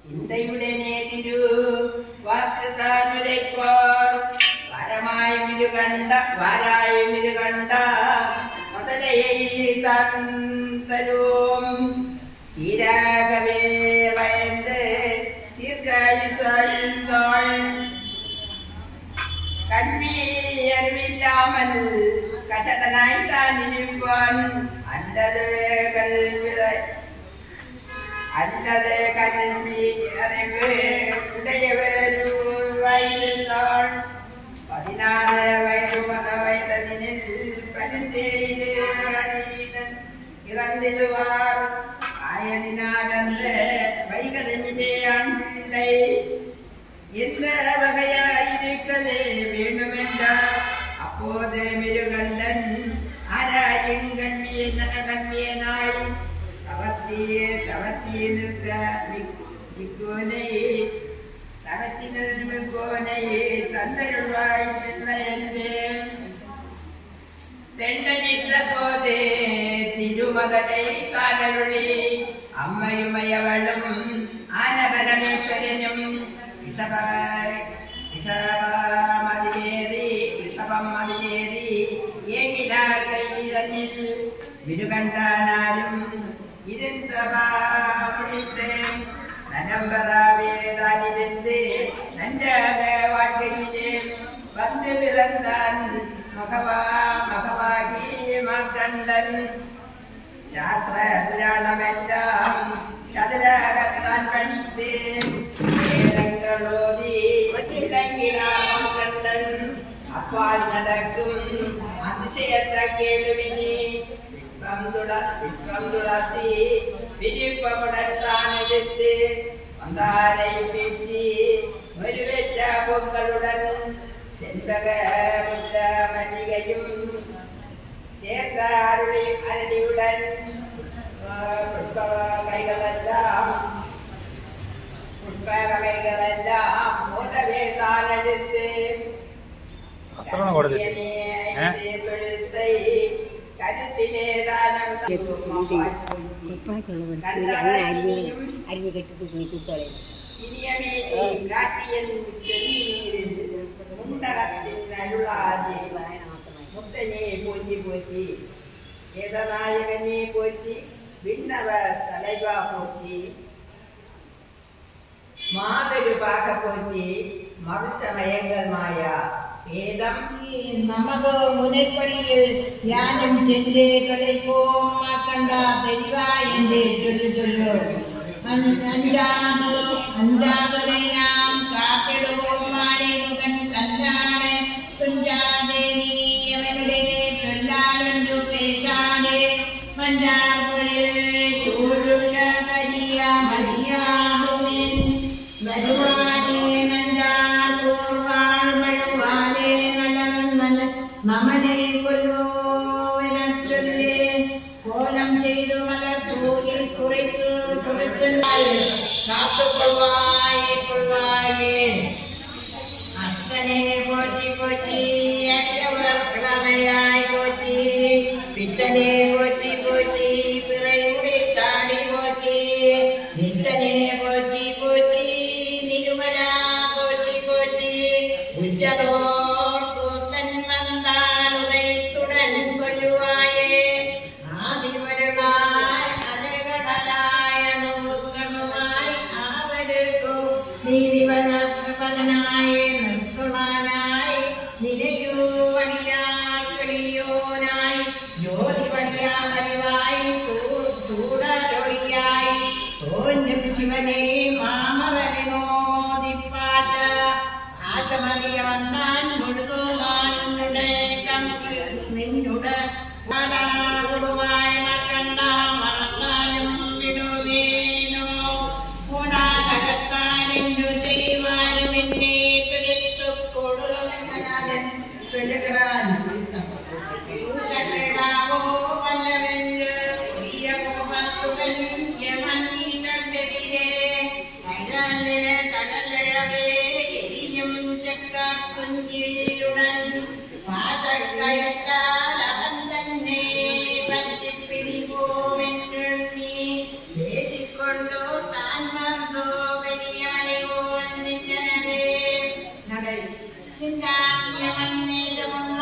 ചിന്തയുടെ നേതിരു വാക്ക് താനുരയ്പോർ വരമായും ഇരു കണ്ട വാരായും ഇരു കണ്ട മുതലയെ താൻ തരും തീരാകവേ വയന്ത് ദീർഘായുസായുന്തോൾ കൽവി അറിവില്ലാമൽ കശടനായി താനിരിപ്പാൻ അല്ലത് കൽവിറ അല്ലത് കൽവി അറിവ് ഉടയവരുവായിരുന്നാൾ പതിനാറ് വയറു വയതനിൽ പതിനേഴ് അടിയിടൻ ഇറന്നിടുവാർ ആയതിനാലന്ത് വൈകതനിലെ ആൺപിള്ളை எந்த வகையாயிருக்கவே வேணுமென்ற அப்போது மிருகண்டன் ஆராயுங்கன்மியன கன்மியனாய் தவத்தியே தவத்தியே நிற்க மிக்கோனை தவத்தி நிற்கோனை தந்தருள்வாய் பிள்ளையன்றேன் തെണ്ടനിട്ട പോതേ തിരുമതലൈ കാലരുളി അമ്മയുമയവളും ആനപരമേശ്വരനും ഇഷഭ ഇഷഭമതിലേറി ഇഷഭം മതിലേറി ഏകില കൈതന്നിൽ വിരുകണ്ടാനാലും ഇരുന്തവാമുടിത്ത് നലമ്പറാവേതാനിരുന്ന് നഞ്ചാക വാഴ്കയിലെ വന്ന് പിറന്താൻ മഹവാ മഹവാകി മാർക്കണ്ഡൻ ശാസ്ത്ര പുരാണമെല്ലാം ചതുരകത്താൻ പഠിത്ത് വേദങ്ങളോതി ഇളങ്കിലാമക്കണ്ടൻ അപ്പാൽ നടക്കും അതിശയത്ത കേളുവിനി വിശ്വം തുള വിശ്വം തുളസി വിരിപ്പമുടൻ താനെടുത്ത് വന്താரை വീഴ്ചി ഒരു വെറ്റ പൂക്കളുടൻ ചെമ്പക മുല്ല മല്ലികയും ചേർത്ത അരുളി അരളിയുടൻ പുഷ്പ കൈകളെല്ലാം പുഷ്പ വകൈകളെല്ലാം മോദവേ താനെടുത്ത് അസ്ത്രമാണ് കോടതി ഏ? തൊഴുത്തൈ കരുത്തിനെ ദാനം കുപ്പാക്കുള്ളവൻ അരിഞ്ഞ് അരിഞ്ഞ് കെട്ടി തൂക്കി കുച്ചോളെ ഇനിയമേറ്റി കാട്ടിയൻ ചെന്നീരിൽ മുണ്ടകത്തിൻ അരുളാതെ മുത്തനെ പോറ്റി പോറ്റി വേദനായകനെ പോറ്റി വിണ്ണവ തലൈവ പോറ്റി മാതരു പാക പോറ്റി മറുശമയങ്ങൾ മായ വേദം நமது முனைப்படியில் யானும் சென்று தொலைப்போம் மார்க்கண்ட பெரிவா என்று சொல்லு சொல்லு அஞ்- அஞ்சாது அஞ்சாவதை நாம் காத்திடுவோம் மாறே முகன் கல்லாடு துஞ்சாதே நீ அவனுടെ ചൊല്ലാലൊരു പേശാതെ മഞ്ചാർപുഴയിൽ ചൂടുള്ള വലിയ മതിയാകുമിൻ വരുവാനേ നഞ്ചാർ പൂർവാൾ മഴുവാലേ നലവൻ നല്ല നമനെ കൊല്ലോവനച്ചൊല്ലേ കോലം ചെയ്തു മലർ തൂകിൽ കുറിച്ചു കുറിച്ചുണ്ടായി കാത്തുകൊള്ളുവായേ കൊള്ളുവായേ അച്ഛനെ പോറ്റി പോറ്റി അടിയവർ ക്രമയായി പോറ്റി പിത്തനെ പോറ്റി പോറ്റി പിറയുടെ താടി പോറ്റി നിത്തനെ പോറ്റി പോറ്റി നിരുമല പോറ്റി പോറ്റി ഉച്ചതോർ കൂത്തൻ വന്താനുദയത്തുടൻ കൊല്ലുവായേ ആദിവരുളായ അലകടലായ നോക്കണുമായി ആവരുക്കോ നീതിവനായി നിർത്തുവാനായി നിരയൂവണിയാക്കളിയോനായി ജ്യോതിപണിയാമലിവായി ചൂടലൊളിയായി തോന്നും ശിവനെ മാമറലിനോദിപ്പാച്ച ആചമറിയ വന്നാൻ മുഴുകുവാനുടെ നിന്നുടെ കൊടുവായ മക്കണ്ട മറന്നാലും വിടുവേനോ ഓടാകത്താനെന്നു ചെയ്യുവാനുമെന്നെ പിടിത്തു കൊടുവനാഥൻ പ്രജകളാൻ ൂശകിടാവോ വല്ലവെല്ല് പ്രിയ കോപത്തുടൻ യമനീകണ്ടെതിരെ കടല് കടലഴവേ എരിയും ചക്കാക്കുഞ്ചിഴിയുടൻ പാതക്കയറ്റാൽ അവൻ തന്നെ പറ്റിപ്പിടിപ്പോവെന്നുണ്ണി ദേശിക്കൊണ്ടോ താൻ വന്നോ ചിന്താമ്യമന്നേറ്റമുണ്ടാകേണം